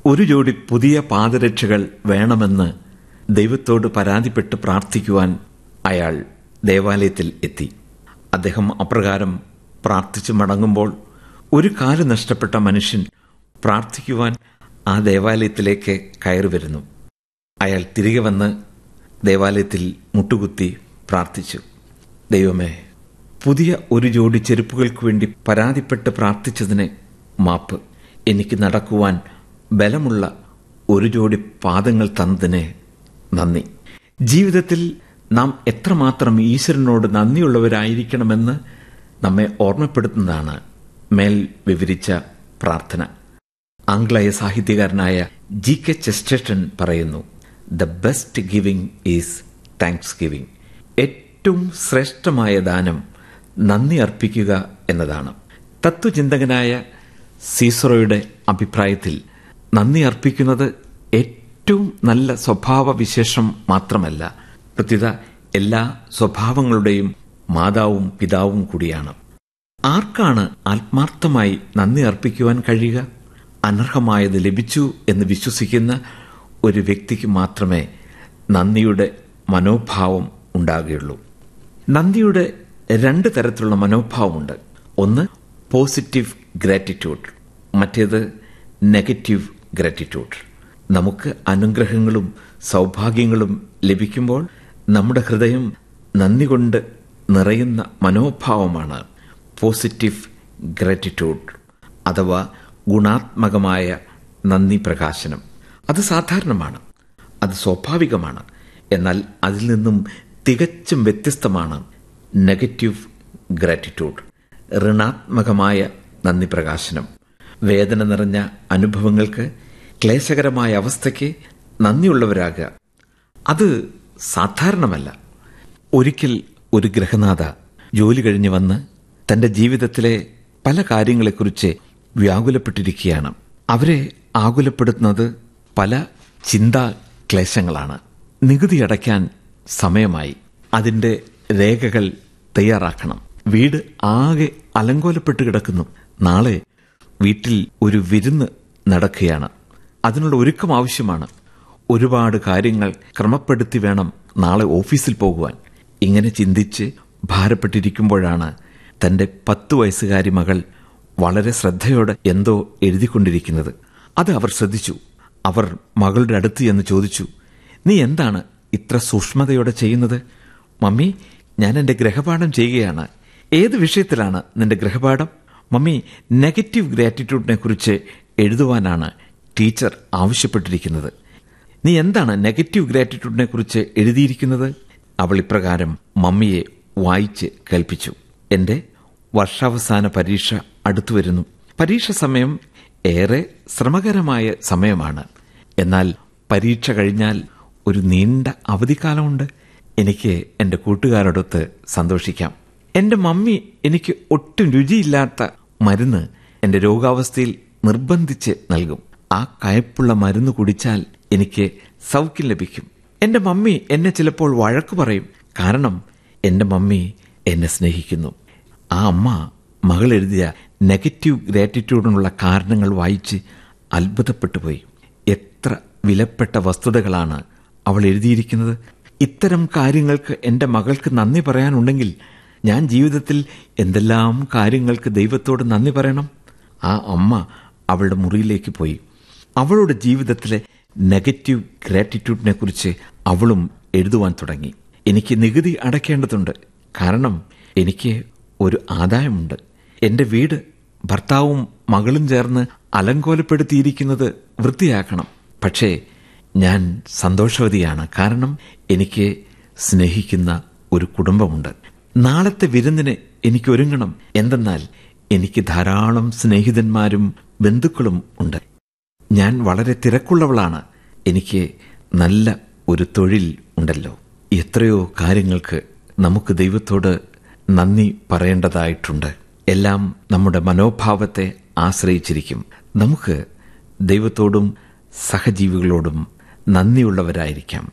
ഒരു ജോഡി പുതിയ പാദരക്ഷകൾ വേണമെന്ന് ദൈവത്തോട് പരാതിപ്പെട്ട് പ്രാർത്ഥിക്കുവാൻ അയാൾ ദേവാലയത്തിൽ എത്തി അദ്ദേഹം അപ്രകാരം പ്രാർത്ഥിച്ചു മടങ്ങുമ്പോൾ ഒരു കാല് നഷ്ടപ്പെട്ട മനുഷ്യൻ പ്രാർത്ഥിക്കുവാൻ ആ ദേവാലയത്തിലേക്ക് കയറി വരുന്നു അയാൾ തിരികെ വന്ന് ദേവാലയത്തിൽ മുട്ടുകുത്തി പ്രാർത്ഥിച്ചു ദൈവമേ പുതിയ ഒരു ജോഡി ചെരുപ്പുകൾക്ക് വേണ്ടി പരാതിപ്പെട്ട് പ്രാർത്ഥിച്ചതിന് മാപ്പ് എനിക്ക് നടക്കുവാൻ ബലമുള്ള ഒരു ജോഡി പാദങ്ങൾ തന്നതിന് നന്ദി ജീവിതത്തിൽ നാം എത്രമാത്രം ഈശ്വരനോട് നന്ദിയുള്ളവരായിരിക്കണമെന്ന് നമ്മെ ഓർമ്മപ്പെടുത്തുന്നതാണ് മേൽ വിവരിച്ച പ്രാർത്ഥന ആംഗ്ലേയ സാഹിത്യകാരനായ ജി കെ ചെസ്റ്റൺ പറയുന്നു the best giving is thanksgiving ഏറ്റവും ശ്രേഷ്ഠമായ ദാനം നന്ദി അർപ്പിക്കുക എന്നതാണ് തത്വചിന്തകനായ സീസറോയുടെ അഭിപ്രായത്തിൽ നന്ദി അർപ്പിക്കുന്നത് ഏറ്റവും നല്ല സ്വഭാവ വിശേഷം മാത്രമല്ല പ്രത്യുത എല്ലാ സ്വഭാവങ്ങളുടെയും മാതാവും പിതാവും കൂടിയാണ് ആർക്കാണ് ആത്മാർത്ഥമായി നന്ദി അർപ്പിക്കുവാൻ കഴിയുക അനർഹമായത് ലഭിച്ചു എന്ന് വിശ്വസിക്കുന്ന ഒരു വ്യക്തിക്ക് മാത്രമേ നന്ദിയുടെ മനോഭാവം ഉണ്ടാകുകയുള്ളൂ നന്ദിയുടെ രണ്ട് തരത്തിലുള്ള മനോഭാവമുണ്ട് ഒന്ന് പോസിറ്റീവ് ഗ്രാറ്റിറ്റ്യൂഡ് മറ്റേത് നെഗറ്റീവ് ഗ്രാറ്റിറ്റ്യൂഡ് നമുക്ക് അനുഗ്രഹങ്ങളും സൗഭാഗ്യങ്ങളും ലഭിക്കുമ്പോൾ നമ്മുടെ ഹൃദയം നന്ദി കൊണ്ട് നിറയുന്ന മനോഭാവമാണ് പോസിറ്റീവ് ഗ്രാറ്റിറ്റ്യൂഡ് അഥവാ ഗുണാത്മകമായ നന്ദി പ്രകാശനം അത് സാധാരണമാണ് അത് സ്വാഭാവികമാണ് എന്നാൽ അതിൽ നിന്നും തികച്ചും വ്യത്യസ്തമാണ് നെഗറ്റീവ് ഗ്രാറ്റിറ്റ്യൂഡ് ഋണാത്മകമായ നന്ദി പ്രകാശനം വേദന നിറഞ്ഞ അനുഭവങ്ങൾക്ക് ക്ലേശകരമായ അവസ്ഥയ്ക്ക് നന്ദിയുള്ളവരാകുക അത് സാധാരണമല്ല ഒരിക്കൽ ഒരു ഗ്രഹനാഥ ജോലി കഴിഞ്ഞ് വന്ന് തന്റെ ജീവിതത്തിലെ പല കാര്യങ്ങളെക്കുറിച്ച് വ്യാകുലപ്പെട്ടിരിക്കുകയാണ് അവരെ ആകുലപ്പെടുത്തുന്നത് പല ചിന്താ ക്ലേശങ്ങളാണ് നികുതി അടയ്ക്കാൻ സമയമായി അതിന്റെ രേഖകൾ തയ്യാറാക്കണം വീട് ആകെ അലങ്കോലപ്പെട്ട് കിടക്കുന്നു നാളെ വീട്ടിൽ ഒരു വിരുന്ന് നടക്കുകയാണ് അതിനുള്ള ഒരുക്കം ആവശ്യമാണ് ഒരുപാട് കാര്യങ്ങൾ ക്രമപ്പെടുത്തി വേണം നാളെ ഓഫീസിൽ പോകുവാൻ ഇങ്ങനെ ചിന്തിച്ച് ഭാരപ്പെട്ടിരിക്കുമ്പോഴാണ് തന്റെ പത്തു വയസ്സുകാരി മകൾ വളരെ ശ്രദ്ധയോടെ എന്തോ എഴുതിക്കൊണ്ടിരിക്കുന്നത് അത് അവർ ശ്രദ്ധിച്ചു അവർ മകളുടെ അടുത്ത് എന്ന് ചോദിച്ചു നീ എന്താണ് ഇത്ര സൂക്ഷ്മതയോടെ ചെയ്യുന്നത് മമ്മി ഞാൻ എന്റെ ഗ്രഹപാഠം ചെയ്യുകയാണ് ഏത് വിഷയത്തിലാണ് നിന്റെ ഗ്രഹപാഠം മമ്മി നെഗറ്റീവ് ഗ്രാറ്റിറ്റ്യൂഡിനെ കുറിച്ച് എഴുതുവാനാണ് ടീച്ചർ ആവശ്യപ്പെട്ടിരിക്കുന്നത് നീ എന്താണ് നെഗറ്റീവ് ഗ്രാറ്റിറ്റ്യൂഡിനെ കുറിച്ച് എഴുതിയിരിക്കുന്നത് അവൾ ഇപ്രകാരം മമ്മിയെ വായിച്ച് കേൾപ്പിച്ചു എന്റെ വർഷാവസാന പരീക്ഷ അടുത്തു വരുന്നു പരീക്ഷ സമയം ഏറെ ശ്രമകരമായ സമയമാണ് എന്നാൽ പരീക്ഷ കഴിഞ്ഞാൽ ഒരു നീണ്ട അവധിക്കാലമുണ്ട് എനിക്ക് എന്റെ കൂട്ടുകാരോടൊത്ത് സന്തോഷിക്കാം എന്റെ മമ്മി എനിക്ക് ഒട്ടും രുചിയില്ലാത്ത മരുന്ന് എന്റെ രോഗാവസ്ഥയിൽ നിർബന്ധിച്ച് നൽകും ആ കയപ്പുള്ള മരുന്ന് കുടിച്ചാൽ എനിക്ക് സൗഖ്യം ലഭിക്കും എന്റെ മമ്മി എന്നെ ചിലപ്പോൾ വഴക്കു പറയും കാരണം എന്റെ മമ്മി എന്നെ സ്നേഹിക്കുന്നു ആ അമ്മ മകൾ എഴുതിയ നെഗറ്റീവ് ഗ്രാറ്റിറ്റ്യൂഡിനുള്ള കാരണങ്ങൾ വായിച്ച് അത്ഭുതപ്പെട്ടു പോയി എത്ര വിലപ്പെട്ട വസ്തുതകളാണ് അവൾ എഴുതിയിരിക്കുന്നത് ഇത്തരം കാര്യങ്ങൾക്ക് എൻ്റെ മകൾക്ക് നന്ദി പറയാനുണ്ടെങ്കിൽ ഞാൻ ജീവിതത്തിൽ എന്തെല്ലാം കാര്യങ്ങൾക്ക് ദൈവത്തോട് നന്ദി പറയണം ആ അമ്മ അവളുടെ മുറിയിലേക്ക് പോയി അവളുടെ ജീവിതത്തിലെ നെഗറ്റീവ് ഗ്രാറ്റിറ്റ്യൂഡിനെ കുറിച്ച് അവളും എഴുതുവാൻ തുടങ്ങി എനിക്ക് നികുതി അടയ്ക്കേണ്ടതുണ്ട് കാരണം എനിക്ക് ഒരു ആദായമുണ്ട് എൻ്റെ വീട് ഭർത്താവും മകളും ചേർന്ന് അലങ്കോലപ്പെടുത്തിയിരിക്കുന്നത് വൃത്തിയാക്കണം പക്ഷേ ഞാൻ സന്തോഷവതിയാണ് കാരണം എനിക്ക് സ്നേഹിക്കുന്ന ഒരു കുടുംബമുണ്ട് നാളത്തെ വിരുന്നിന് എനിക്ക് ഒരുങ്ങണം എന്തെന്നാൽ എനിക്ക് ധാരാളം സ്നേഹിതന്മാരും ബന്ധുക്കളും ഉണ്ട് ഞാൻ വളരെ തിരക്കുള്ളവളാണ് എനിക്ക് നല്ല ഒരു തൊഴിൽ ഉണ്ടല്ലോ എത്രയോ കാര്യങ്ങൾക്ക് നമുക്ക് ദൈവത്തോട് നന്ദി പറയേണ്ടതായിട്ടുണ്ട് എല്ലാം നമ്മുടെ മനോഭാവത്തെ ആശ്രയിച്ചിരിക്കും നമുക്ക് ദൈവത്തോടും സഹജീവികളോടും നന്ദിയുള്ളവരായിരിക്കാം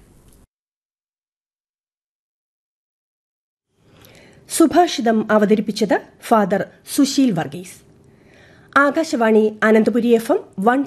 സുഭാഷിതം അവതരിപ്പിച്ചത് father Susheel Varghese Akashvani Ananthapuri F M one